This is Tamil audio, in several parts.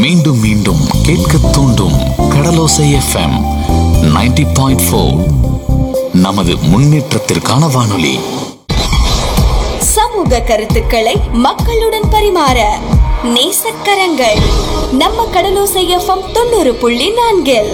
மீண்டும் மீண்டும் கேட்க தூண்டும் கடலோசை எஃப்எம் 90.4 பாயிண்ட் ஃபோர் நமது முன்னேற்றத்திற்கான வானொலி சமூக கருத்துக்களை மக்களுடன் பரிமாற நேசக்கரங்கள் நம்ம கடலோசை எஃப்எம் தொண்ணூறு புள்ளி நான்கில்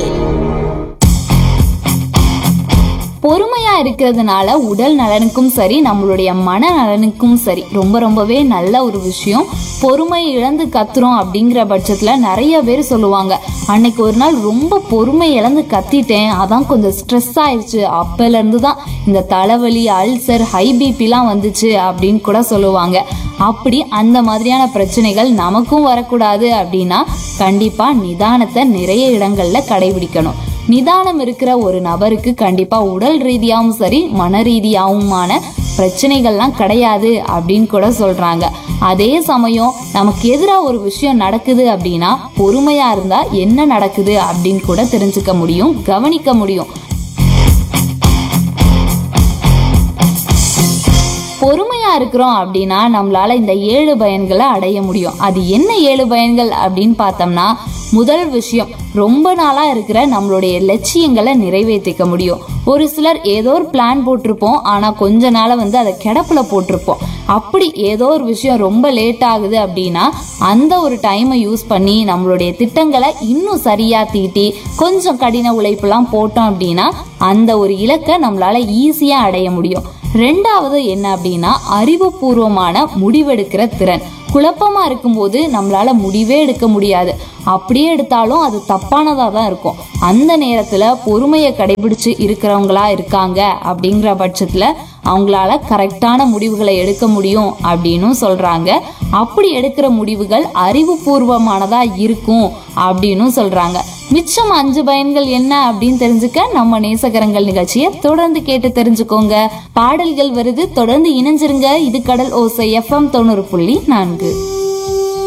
பொறுமையா இருக்கிறதுனால உடல் நலனுக்கும் சரி நம்மளுடைய மன நலனுக்கும் சரி ரொம்ப ரொம்பவே நல்ல ஒரு விஷயம் பொறுமை இழந்து கத்துறோம் அப்படிங்கிற பட்சத்துல நிறைய பேர் சொல்லுவாங்க அன்னைக்கு ஒரு நாள் ரொம்ப பொறுமை இழந்து கத்திட்டேன் அதான் கொஞ்சம் ஸ்ட்ரெஸ் ஆயிடுச்சு அப்பல இருந்து தான் இந்த தலைவலி அல்சர் ஹை பிபிலாம் வந்துச்சு அப்படின்னு கூட சொல்லுவாங்க அப்படி அந்த மாதிரியான பிரச்சனைகள் நமக்கும் வரக்கூடாது அப்படின்னா கண்டிப்பா நிதானத்தை நிறைய இடங்கள்ல கடைபிடிக்கணும் நிதானம் இருக்கிற ஒரு நபருக்கு கண்டிப்பா உடல் ரீதியாகவும் சரி மன ரீதியாவுமான பிரச்சனைகள்லாம் கிடையாது அப்படின்னு கூட சொல்றாங்க அதே சமயம் நமக்கு எதிராக ஒரு விஷயம் நடக்குது அப்படின்னா பொறுமையா இருந்தா என்ன நடக்குது அப்படின்னு கூட தெரிஞ்சுக்க முடியும் கவனிக்க முடியும் பொறுமையா இருக்கிறோம் அப்படின்னா நம்மளால இந்த ஏழு பயன்களை அடைய முடியும் அது என்ன ஏழு பயன்கள் அப்படின்னு பார்த்தோம்னா முதல் விஷயம் ரொம்ப நாளா இருக்கிற நம்மளுடைய லட்சியங்களை நிறைவேற்றிக்க முடியும் ஒரு சிலர் ஏதோ ஒரு பிளான் போட்டிருப்போம் ஆனா கொஞ்ச நாள வந்து அதை கிடப்புல போட்டிருப்போம் அப்படி ஏதோ ஒரு விஷயம் ரொம்ப லேட் ஆகுது அப்படின்னா அந்த ஒரு டைமை யூஸ் பண்ணி நம்மளுடைய திட்டங்களை இன்னும் சரியா தீட்டி கொஞ்சம் கடின உழைப்புலாம் போட்டோம் அப்படின்னா அந்த ஒரு இலக்கை நம்மளால ஈஸியா அடைய முடியும் ரெண்டாவது என்ன அப்படின்னா அறிவுபூர்வமான முடிவெடுக்கிற திறன் குழப்பமா இருக்கும்போது நம்மளால முடிவே எடுக்க முடியாது அப்படியே எடுத்தாலும் அது தப்பானதா தான் இருக்கும் அந்த நேரத்துல பொறுமையை கடைபிடிச்சு இருக்கிறவங்களா இருக்காங்க அப்படிங்கிற பட்சத்துல அவங்களால கரெக்டான முடிவுகளை எடுக்க முடியும் அப்படின்னும் சொல்றாங்க அப்படி எடுக்கிற முடிவுகள் அறிவுபூர்வமானதா இருக்கும் அப்படின்னும் சொல்றாங்க மிச்சம் அஞ்சு பயன்கள் என்ன அப்படின்னு தெரிஞ்சுக்க நம்ம நேசகரங்கள் நிகழ்ச்சியை தொடர்ந்து கேட்டு தெரிஞ்சுக்கோங்க பாடல்கள் வருது தொடர்ந்து இணைஞ்சிருங்க இது கடல் ஓசை எஃப்எம் தொண்ணூறு புள்ளி நான்கு